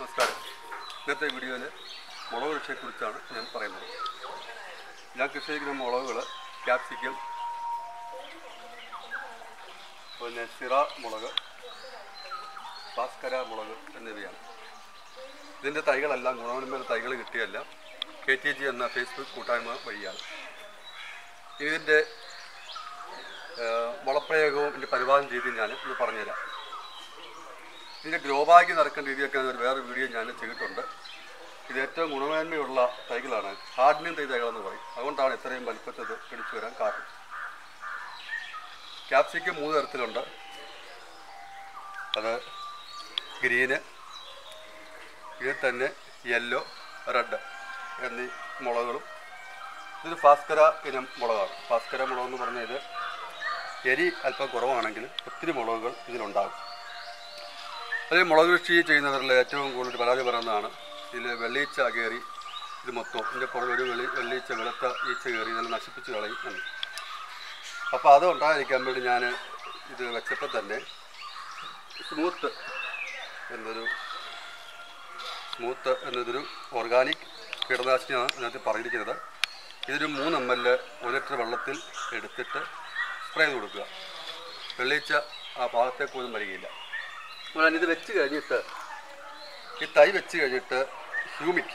നമസ്കാരം ഇന്നത്തെ വീഡിയോയിൽ മുളക് കൃഷിയെക്കുറിച്ചാണ് ഞാൻ പറയുന്നത് ഞാൻ കൃഷി ചെയ്യുന്ന മുളകുകൾ ക്യാപ്സിക്കം പിന്നെ സിറ മുളക് ഭാസ്കര മുളക് എന്നിവയാണ് ഇതിൻ്റെ തൈകളെല്ലാം ഗുണമേന്മയുള്ള തൈകൾ കിട്ടിയല്ല കെ ടി ജി എന്ന ഫേസ്ബുക്ക് കൂട്ടായ്മ വഴിയാണ് ഇനി ഇതിൻ്റെ വളപ്രയോഗവും ഇതിൻ്റെ പരിപാലന രീതിയും ഞാൻ ഇന്ന് പറഞ്ഞുതരാം ഇതിൻ്റെ ഗ്രോ ബാഗ് നിറക്കുന്ന രീതിയൊക്കെ ഒരു വേറെ വീഡിയോ ഞാൻ ചെയ്തിട്ടുണ്ട് ഇത് ഏറ്റവും ഗുണമേന്മയുള്ള തൈകളാണ് ഹാർഡിനും തൈ തൈകളെന്ന് പറയും അതുകൊണ്ടാണ് ഇത്രയും വലിപ്പത്തിൽ ഇത് പിടിച്ചു വരാൻ കാരണം ക്യാപ്സിക്കം മൂന്ന് തരത്തിലുണ്ട് അത് ഗ്രീന് ഇതിൽ തന്നെ യെല്ലോ റെഡ് എന്നീ മുളകുകളും ഇത് ഭാസ്കര ഇനം മുളകാണ് ഭാസ്കര മുളക് എന്ന് പറഞ്ഞാൽ ഇത് എരി അല്പം കുറവാണെങ്കിൽ ഒത്തിരി മുളകുകൾ ഇതിലുണ്ടാകും അതേ മുളക് കൃഷി ചെയ്യുന്നവരിൽ ഏറ്റവും കൂടുതൽ പരാതി പറയുന്നതാണ് ഇതിൽ വെള്ളീച്ച കയറി ഇത് മൊത്തം ഇതിൻ്റെ പുറകെ ഒരു വെള്ളി വെള്ളീച്ച വെളുത്ത ഈച്ച കയറി ഇതെല്ലാം നശിപ്പിച്ച് കളയും എന്ന് അപ്പോൾ അത് ഉണ്ടായിരിക്കാൻ വേണ്ടി ഞാൻ ഇത് വെച്ചപ്പോൾ തന്നെ സ്മൂത്ത് എന്നൊരു സ്മൂത്ത് എന്നതൊരു ഓർഗാനിക് കീടനാശിനിയാണ് ഇതിനകത്ത് പറഞ്ഞിരിക്കുന്നത് ഇതൊരു മൂന്ന് എം എൽ ഒരു ലിറ്റർ വെള്ളത്തിൽ എടുത്തിട്ട് സ്പ്രേ ചെയ്ത് കൊടുക്കുക വെള്ളീച്ച ആ ഭാഗത്തേക്ക് പോലും വരികയില്ല ഞാൻ ഇത് വെച്ച് കഴിഞ്ഞിട്ട് ഈ തൈ വെച്ച് കഴിഞ്ഞിട്ട് ഹ്യൂമിക്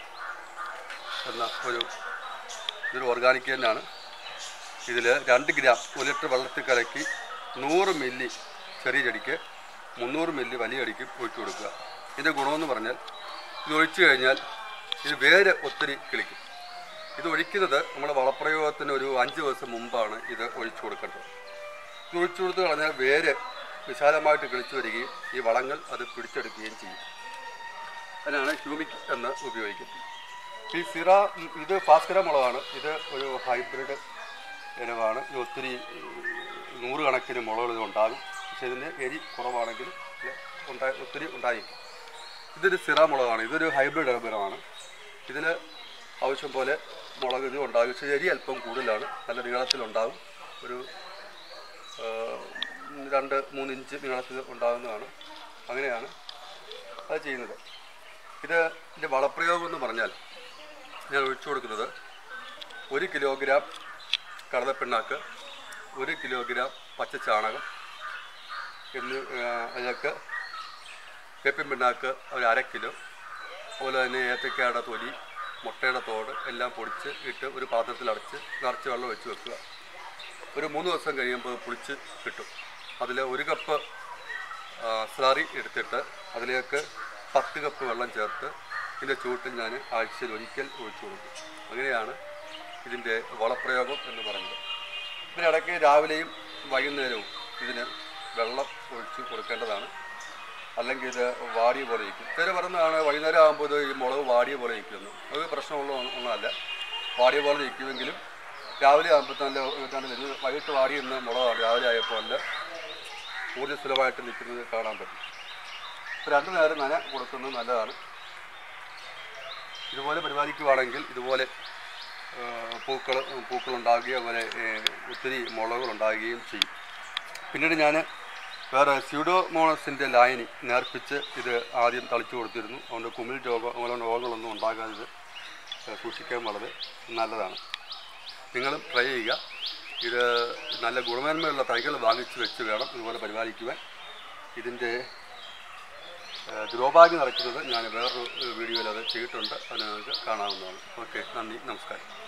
എന്ന ഒരു ഇതൊരു ഓർഗാനിക് തന്നെയാണ് ഇതിൽ രണ്ട് ഗ്രാം ഒരു ലിറ്റർ വെള്ളത്തിൽ കലക്കി നൂറ് മില്ലി ചെറിയ ചെടിക്ക് മുന്നൂറ് മില്ലി വലിയ ചെടിക്ക് ഒഴിച്ചു കൊടുക്കുക ഇതിൻ്റെ ഗുണമെന്ന് പറഞ്ഞാൽ ഇത് ഒഴിച്ചു കഴിഞ്ഞാൽ ഇത് വേര് ഒത്തിരി കിളിക്കും ഇത് ഒഴിക്കുന്നത് നമ്മുടെ വളപ്രയോഗത്തിന് ഒരു അഞ്ച് ദിവസം മുമ്പാണ് ഇത് ഒഴിച്ചു കൊടുക്കേണ്ടത് ഇത് ഒഴിച്ചു കൊടുത്ത് കളഞ്ഞാൽ വേര് വിശാലമായിട്ട് കിളിച്ചു വരികയും ഈ വളങ്ങൾ അത് പിടിച്ചെടുക്കുകയും ചെയ്യും അതിനാണ് ഹ്യൂമിക് എന്ന് ഉപയോഗിക്കുന്നത് ഈ സിറ ഇത് ഭാസ്കര മുളകാണ് ഇത് ഒരു ഹൈബ്രിഡ് ഇനമാണ് ഇത് ഒത്തിരി നൂറുകണക്കിന് മുളകൾ ഇത് ഉണ്ടാകും പക്ഷേ ഇതിന് എരി കുറവാണെങ്കിൽ ഇത് ഉണ്ടായി ഒത്തിരി ഉണ്ടായിരിക്കും ഇതൊരു സിറ മുളകാണ് ഇതൊരു ഹൈബ്രിഡ് ഇനമാണ് ഇതിന് ആവശ്യം പോലെ മുളക് ഇത് ഉണ്ടാകും പക്ഷേ എരി അല്പം കൂടുതലാണ് നല്ല നീളത്തിലുണ്ടാകും ഒരു ആ, രണ്ട് മൂന്ന് ഇഞ്ച് നീളത്തിൽ ഉണ്ടാകുന്നതാണ് അങ്ങനെയാണ് അത് ചെയ്യുന്നത് ഇത് ഇതിൻ്റെ വളപ്രയോഗം എന്ന് പറഞ്ഞാൽ ഞാൻ ഒഴിച്ചു കൊടുക്കുന്നത് ഒരു കിലോഗ്രാം കടലപ്പിണ്ണാക്ക് ഒരു കിലോഗ്രാം പച്ചച്ചാണകം എന്ന് അതിനൊക്കെ വേപ്പിൻ പിണ്ണാക്ക് ഒരു അര കിലോ അതുപോലെ തന്നെ ഏത്തക്കയുടെ തൊലി മുട്ടയുടെ തോട് എല്ലാം പൊടിച്ച് ഇട്ട് ഒരു പാത്രത്തിൽ അടച്ച് നിറച്ച് വെള്ളം വെച്ച് വെക്കുക ഒരു മൂന്ന് ദിവസം കഴിയുമ്പോൾ പുളിച്ച് കിട്ടും അതിൽ ഒരു കപ്പ് സ്ലറി എടുത്തിട്ട് അതിലേക്ക് പത്ത് കപ്പ് വെള്ളം ചേർത്ത് ഇതിൻ്റെ ചൂട്ടിൽ ഞാൻ ആഴ്ചയിൽ ഒരിക്കൽ ഒഴിച്ചു കൊടുക്കും അങ്ങനെയാണ് ഇതിൻ്റെ വളപ്രയോഗം എന്ന് പറയുന്നത് ഇതിനിടയ്ക്ക് രാവിലെയും വൈകുന്നേരവും ഇതിന് വെള്ളം ഒഴിച്ച് കൊടുക്കേണ്ടതാണ് അല്ലെങ്കിൽ ഇത് വാടിയ പോലെ ഇരിക്കും ചില പറയുന്നതാണ് വൈകുന്നേരം ആകുമ്പോൾ ഇത് ഈ മുളക് വാടിയ പോലെ ഇരിക്കുന്നു അത് പ്രശ്നമുള്ള ഒന്നല്ല വാടിയ പോലെ ഇരിക്കുമെങ്കിലും രാവിലെ ആകുമ്പോൾ നല്ല എന്താണ് ഇത് വൈകിട്ട് വാടി നിന്ന് മുളക് രാവിലെ ആയപ്പോൾ നല്ല ഊർജ്ജസ്വലമായിട്ട് നിൽക്കുന്നത് കാണാൻ പറ്റും അപ്പോൾ രണ്ടു നേരം നന കൊടുക്കുന്നത് നല്ലതാണ് ഇതുപോലെ പരിപാലിക്കുവാണെങ്കിൽ ഇതുപോലെ പൂക്കൾ പൂക്കളുണ്ടാകുകയും അതുപോലെ ഏഹ്, ഒത്തിരി മുളകുകൾ ഉണ്ടാകുകയും ചെയ്യും പിന്നീട് ഞാൻ വേറെ സ്യൂഡോമോണസിൻ്റെ ലായനി നേർപ്പിച്ച് ഇത് ആദ്യം തളിച്ചു കൊടുത്തിരുന്നു അതുകൊണ്ട് കുമിൾ രോഗം അങ്ങനെ രോഗങ്ങളൊന്നും ഉണ്ടാകാതെ ഇത് സൂക്ഷിക്കാൻ വളരെ നല്ലതാണ് നിങ്ങളും ട്രൈ ചെയ്യുക ഇത് നല്ല ഗുണമേന്മയുള്ള തൈകൾ വാങ്ങിച്ച് വെച്ച് വേണം ഇതുപോലെ പരിപാലിക്കുവാൻ ഇതിൻ്റെ ദ്രോബാഗ് നിറയ്ക്കുന്നത് ഞാൻ വേറൊരു വീഡിയോയിൽ അത് ചെയ്തിട്ടുണ്ട് അത് നിങ്ങൾക്ക് കാണാവുന്നതാണ് ഓക്കെ നന്ദി നമസ്കാരം